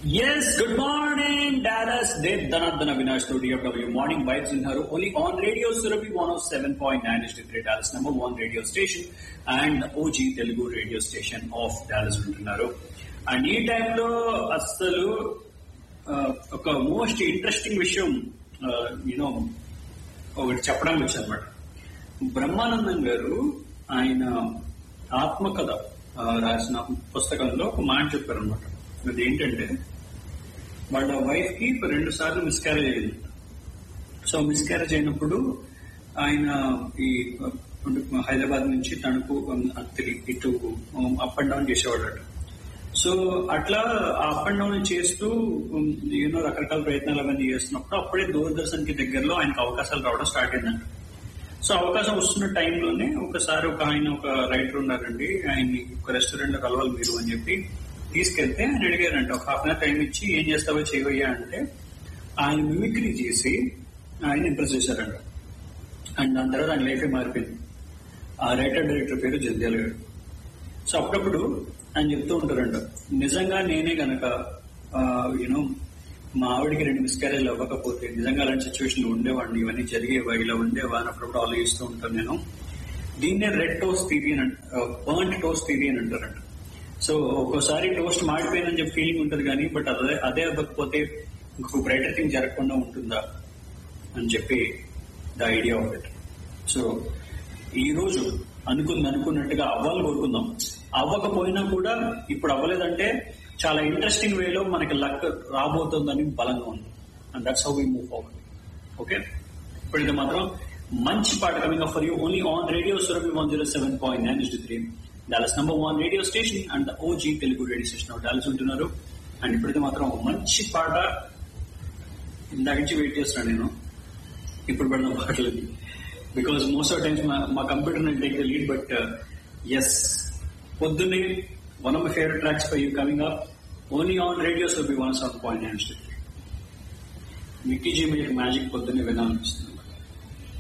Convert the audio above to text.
Yes, good morning, Dallas. Dev Dhanadhan Avinash to DFW Morning Vibes in her only on Radio Surabhi 107.9 is the Dallas number one radio station and OG Telugu radio station of Dallas ఉంటున్నారు and ఈ టైంలో అస్సలు ఆ, ఒక most interesting విషయం you know ఒకటి చెప్పడానికి వచ్చాను అనమాట బ్రహ్మానందం గారు ఆయన ఆత్మకథ ఆ, రాసిన పుస్తకంలో ఒక మాట చెప్పారనమాట అది ఏంటంటే వాళ్ళ వైఫ్ కి రెండు సార్లు మిస్క్యారేజ్ అయింది సో మిస్క్యారేజ్ అయినప్పుడు ఆయన ఈ హైదరాబాద్ నుంచి తణుకు అత్తిలి ఇటు అప్ అండ్ డౌన్ చేసేవాడట సో అట్లా అప్ అండ్ డౌన్ చేస్తూ యూనో రకరకాల ప్రయత్నాలు అవన్నీ చేస్తున్నప్పుడు అప్పుడే దూరదర్శన్ కి దగ్గరలో ఆయనకు అవకాశాలు రావడం స్టార్ట్ అయిందంట సో అవకాశం వస్తున్న టైంలోనే ఒకసారి ఒక ఆయన ఒక రైటర్ ఉన్నారండి ఆయన్ని ఒక రెస్టారెంట్ లో కలవాలి మీరు అని చెప్పి తీసుకెళ్తే ఆయన అడిగారంట ఒక హాఫ్ అన్ అవర్ టైం ఇచ్చి ఏం చేస్తావో చేయవయ్యా అంటే ఆయన మిమిక్రీ చేసి ఆయన ఇంప్రెస్ చేశారంట అండ్ దాని తర్వాత ఆయన లైఫే మారిపోయింది ఆ రైటర్ డైరెక్టర్ పేరు జంధ్యాల గారు సో అప్పుడప్పుడు ఆయన చెప్తూ ఉంటారంట నిజంగా నేనే గనక యూనో మా ఆవిడికి రెండు మిస్క్యారేజ్ అవ్వకపోతే నిజంగా అలాంటి సిచ్యువేషన్ ఉండేవాడిని ఇవన్నీ జరిగేవా ఇలా ఉండేవా అని అప్పుడప్పుడు ఆలోచిస్తూ ఉంటాను నేను దీన్నే రెడ్ టోస్ట్ థీరీ అని బర్ంట్ టోస్ట్ థీరీ అని అంటారంట సో ఒక్కోసారి టోస్ట్ మాడిపోయిందని చెప్పి ఫీలింగ్ ఉంటుంది కానీ బట్ అదే అదే అవ్వకపోతే ఇంకొక బ్రైటర్ థింగ్ జరగకుండా ఉంటుందా అని చెప్పి the idea of it so ఈ రోజు అనుకుంది అనుకున్నట్టుగా అవ్వాలని కోరుకుందాం అవ్వకపోయినా కూడా ఇప్పుడు అవ్వలేదంటే చాలా ఇంట్రెస్టింగ్ వేలో మనకి లక్ రాబోతుందని బలంగా ఉంది and that's how we move forward okay ఇప్పుడైతే మాత్రం మంచి పాట coming for you only on radio Surabhi one zero seven point nine is three Dallas number one radio station and OG Telugu radio station Dallas ఉంటున్నారు and ఇప్పుడైతే మాత్రం ఒక మంచి పాట ఇందాక నుంచి వెయిట్ చేస్తున్నాను నేను ఇప్పుడు పడిన పాటలు బికాస్ మోస్ట్ ఆఫ్ టైమ్స్ మా కంప్యూటర్ నేను take the lead but yes పొద్దున్నే one of my favourite tracks for you coming up only on radio so be one seven point nine Mickey J మీకు మ్యాజిక్ పొద్దున్నే వినాలనిపిస్తుంది